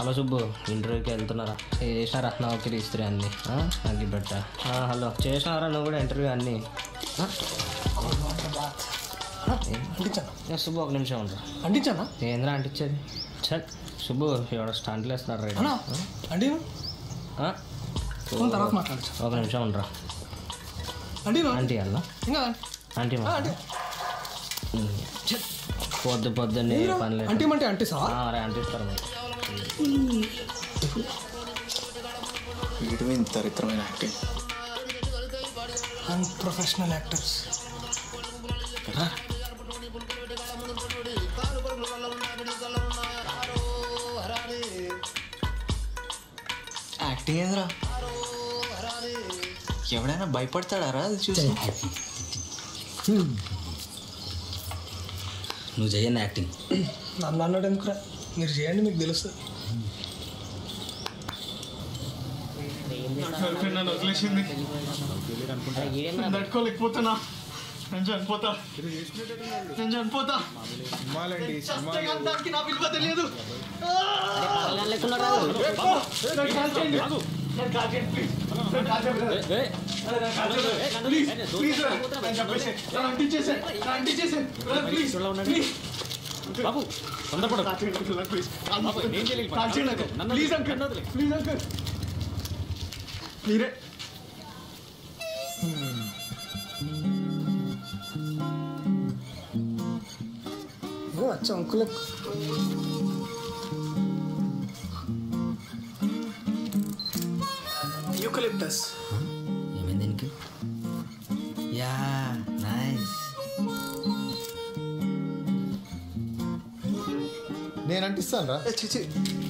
Hello Subbu ఇంటర్వ్యూకి వెళ్తున్నారా చేసినారా నౌకరీ ఇస్త్రీ అన్ని ఆ? అగ్గి పెట్ట ఆ, హలో చేసినారా నువ్వు కూడా ఇంటర్వ్యూ అన్ని ఆ? అంటించానా ఏ, సుబ్బు ఒక నిమిషం ఉండరా అంటించానా ఏంద్రా అంటించేది చల్ సుబ్బు ఎవడో స్టాంట్లు వేస్తున్నాడు రైట్ అన్నా అండి ఆ? ఫోన్ తర్వాత మాట్లాడచ్చు ఒక నిమిషం ఉండరా అండి ఆంటీ అన్న ఇంకా ఆంటీ మా అంటే పొద్దు పొద్దున్నే ఏ పని లేదు అంటే అంటే అంటే సార్ ఆ, రే అంటిస్తారు మరి వీటి మీద దరిద్రమైన యాక్టింగ్ అన్ప్రొఫెషనల్ యాక్టర్స్ యాక్టింగ్ ఏందిరా ఎవడైనా భయపడతాడారా అది చూసి నువ్వు చేయను యాక్టింగ్ నన్ను అన్నాడు ఎందుకురా మీరు చేయండి మీకు తెలుస్తుంది నన్ను వదిలేసింది తట్టుకోలేకపోతున్నా నేను చనిపోతా నేను చనిపోతా చస్తే నా విలువ తెలియదు బాబు తొందరపడు ప్లీజ్ అంకల్ ప్లీజ్ అంకల్ మీరే వచ్చా అంకులకు యూకలిప్టస్ ఏమైంది దీనికి యా నైస్ నేను అంటిస్తాను రా చిచి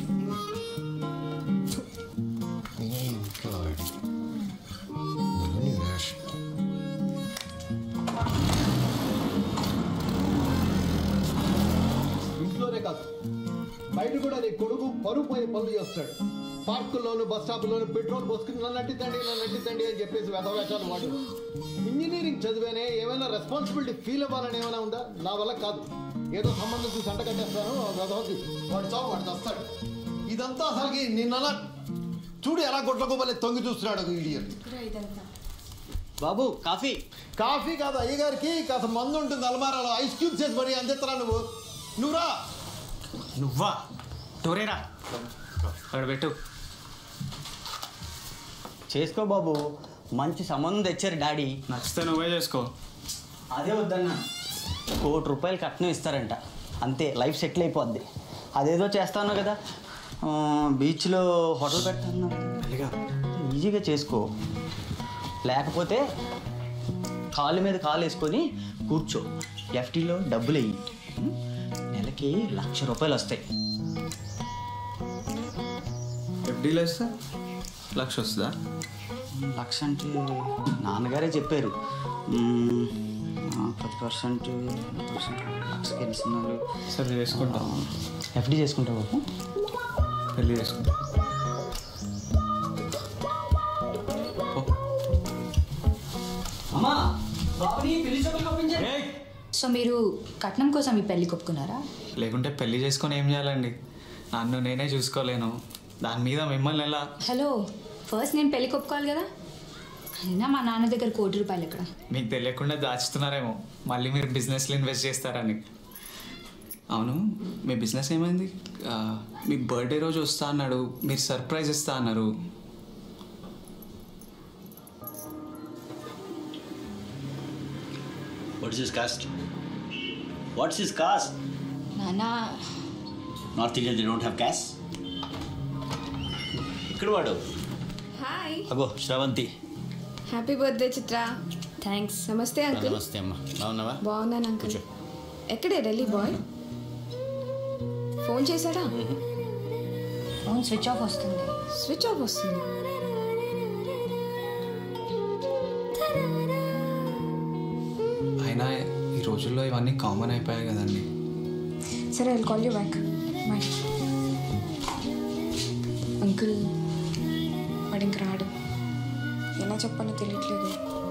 ఇంట్లోనే కాదు బయట కూడా నీ కొడుకు పరువు పోయే పనులు చేస్తాడు పార్కుల్లోను బస్ స్టాప్లోను పెట్రోల్ పోసుకుని నన్ను అట్టిద్దండి నన్ను అట్టిద్దండి అని చెప్పేసి వెధవేషాలు వాడు ఇంజనీరింగ్ చదివేనే ఏమైనా రెస్పాన్సిబిలిటీ ఫీల్ అవ్వాలని ఏమైనా ఉందా నా వల్ల కాదు ఏదో సంబంధం చూసి అంట కట్టేస్తాను వెధవకి వాడు చావు వాడు వస్తాడు ఇదంతా అసలుకి నిన్న చూడు ఎలా గొడ్లకోబలే తొంగి చూస్తున్నాడు ఇడియట్ బాబు కాఫీ కాఫీ కాదు అయ్యగారికి కాస్త మందు ఉంటుంది అలమారాలో ఐస్ క్యూబ్స్ వేసి మరి అందిస్తారా నువ్వు నువ్వురా నువ్వా టోరేరా అక్కడ పెట్టు చేసుకో బాబు మంచి సంబంధం తెచ్చారు డాడీ నచ్చితే నువ్వే చేసుకో అదే వద్దన్నా కోటి రూపాయలు కట్నం ఇస్తారంట అంతే లైఫ్ సెటిల్ అయిపోద్ది అదేదో చేస్తాను కదా ఆ, బీచ్లో హోటల్ పెడతాను ఈజీగా చేసుకో లేకపోతే కాలు మీద కాలు వేసుకొని కూర్చో ఎఫ్టీలో డబ్బులు వెయ్యి నెలకి లక్ష రూపాయలు వస్తాయి ఎఫ్డీలో వేస్తే లక్ష వస్తుందా లక్ష అంటే నాన్నగారే చెప్పారు మ్మ్, ఆ, పది పర్సెంట్ లక్షకి ఇస్తున్నారు సరే చేసుకుంటా ఎఫ్డి చేసుకుంటావు బాబు పెళ్ళి చేసుకుంటా అమ్మా బాబుని పెళ్లి చూపులకు పంపించండి. సో మీరు కట్నం కోసం ఈ పెళ్లి కొప్పుకున్నారా లేకుంటే పెళ్లి చేసుకొని ఏం చేయాలండి నన్ను నేనే చూసుకోలేను దాని మీద మిమ్మల్ని ఎలా హలో ఫస్ట్ నేను పెళ్లి కొప్పుకోవాలి కదా అయినా మా నాన్న దగ్గర కోటి రూపాయలు ఎక్కడ మీకు తెలియకుండా దాచుతున్నారేమో మళ్ళీ మీరు బిజినెస్లో ఇన్వెస్ట్ చేస్తారని అవును మీ బిజినెస్ ఏమైంది ఆ, మీ బర్త్డే రోజు వస్తా అన్నాడు మీరు సర్ప్రైజ్ ఇస్తా అన్నారు what's his caste what's his caste నాన్న north Indian they don't have cash ఇక్కడ వాడు హాయ్ అగో Sravanthi happy birthday Chitra thanks నమస్తే అంకుల్ నమస్తే అమ్మ బాగున్నావా బాగున్నాను అంకుల్ కూర్చో. ఎక్కడే ఢిల్లీ బాయ్ ఫోన్ చేశాడా ఫోన్ స్విచ్ ఆఫ్ వస్తుంది స్విచ్ ఆఫ్ వస్తుంది అయినా ఈ రోజుల్లో ఇవన్నీ కామన్ అయిపోయాయి కదండి సరే I call you back bye uncle వాడు ఇంక రాడు ఎలా చెప్పాలో తెలియట్లేదు